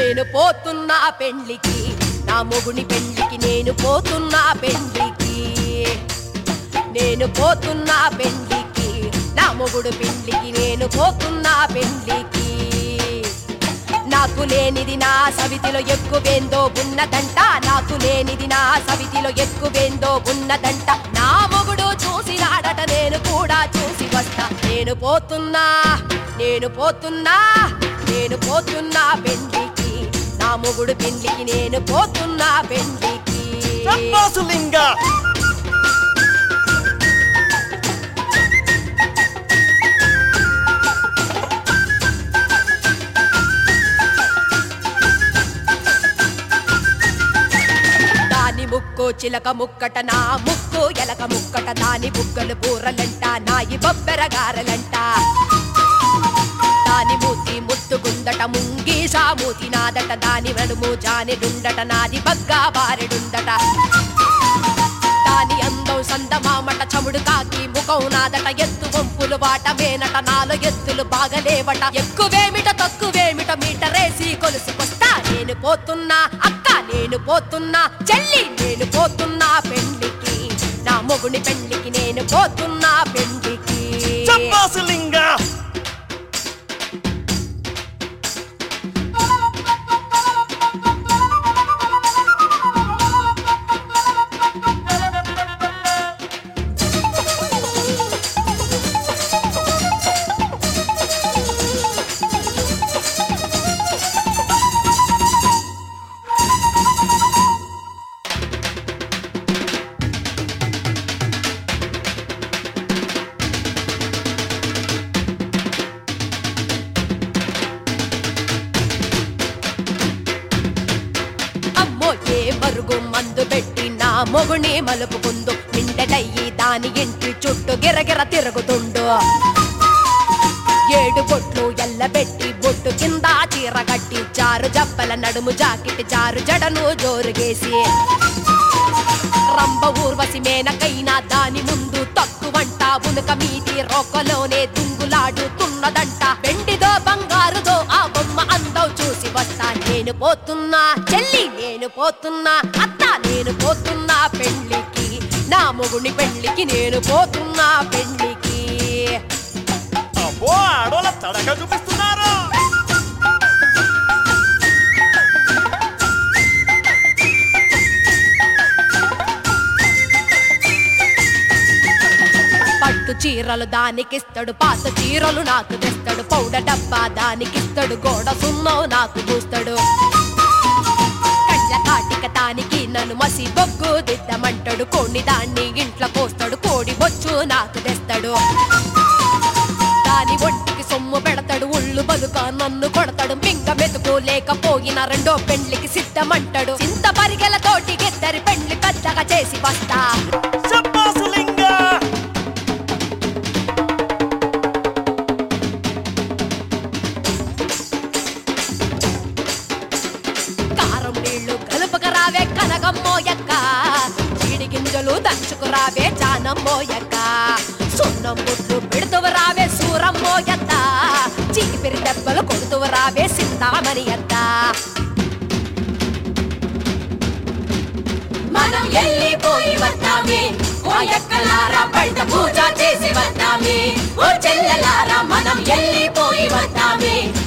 నేను పోతున్నా పెండ్లికి నా మొగుని పెండ్లికి నేను పోతున్నా పెండ్లికి నేను పోతున్నా పెండ్లికి నా మొగుడు పెండ్లికి నేను పోతున్నా పెండ్లికి నాకు లేనిది నా సవితిలో ఎక్కువేందో ఉన్నదంట నాకు లేనిది నా సవితిలో ఎక్కువేందో ఉన్నదంట నా మొగుడు చూసినాడట నేను కూడా చూసి వస్తా నేను పోతున్నా నేను పోతున్నా నేను పోతున్నా పెండ్లికి నా మొగుడు పెండ్లికి నేను పోతున్నా పెండ్లికి చంపాసు లింగ దాని ముక్కు చిలక ముక్కట నా ముక్కు ఎలక ముక్కట దాని బుగ్గలు బూరలంట నాయి బొబ్బెర గారలంట దాని మూతి ముత్తుకుందట ముంగి సామూతి నాదట దాని నడుము జానెడుండట నాది బగ్గా బారెడుందట దాని అందం సందమామట చముడు కాకి ముఖం నాదట ఎత్తు వంపులు వాట మేనట నాలో ఎత్తులు బాగలేవట ఎక్కువేమిట తక్కువేమిట మీటరేసి కొలుసుకొస్తా నేను పోతున్నా అక్క నేను పోతున్నా చెల్లి నేను పోతున్నా పెండ్లికి నా మొగుని పెండ్లికి నేను పోతున్నా పెండ్లికి చంపాసు లింగ అమ్మో ఏ మరుగు మందు పెట్టి నా మొగుని మలుపుకుందు మిండటయ్యి దాని ఇంటి చుట్టూ గిరగిర తిరుగుతుండు ఏడు బొట్లు ఎల్లబెట్టి బొట్టు కింద చీర కట్టి చారు జప్పల నడుము జాకెట్ చారు జడను జోరుగేసి రంభ ఊర్వశి మేనకైనా దాని ముందు తక్కువంట ఉనుక మీది రొక్కలోనే దుంగులాడుతున్నదంట వెండిదో బంగారుదో ఆ బొమ్మ అందం చూసి వస్తా నేను పోతున్నా చెల్లి నేను పోతున్నా అత్త నేను పోతున్నా పెళ్లికి నా మొగుని పెళ్లికి నేను పోతున్నా పెళ్లికి అబ్బో ఆడోళ్ళ తడక చూపిస్తున్నారు పట్టు చీరలు దానికిస్తాడు పాత చీరలు నాకు తెస్తాడు పౌడర్ డబ్బా దానికిస్తాడు గోడ సున్నం నాకు పూస్తాడు కళ్ళ కాటిక తానికి నన్ను మసి బొగ్గు దిద్దమంటాడు కొన్ని దాన్ని ఇంట్లో పోస్తాడు కోడి బొచ్చు నాకు తెస్తాడు దాని ఒంటికి సొమ్ము పెడతాడు ఉళ్ళు బలుక నన్ను కొడతాడు మింక మెతుకు లేకపోయిన రెండో పెండ్లికి సిద్ధమంటాడు చింత పరిగెలతోటి ఇద్దరి పెండ్లి పెద్దగా చేసి వస్తా చంపాసు లింగ కారం నీళ్లు కలుపుకరావే కనగమ్మోయక్క చీడి గింజలు దంచుకురావే జానమ్మోయక్క సున్నం బుట్లు పెడుతువు రావే సూరమ్మోయత్త చీపిరి దెబ్బలు కొడుతువు రావే సింతామణి అత్త మనం వెళ్ళిపోయి వద్దామే ఓ ఎక్కలారా బయట పూజ చేసి వద్దామే ఓ చెల్లెలారా మనం వెళ్ళిపోయి వద్దామే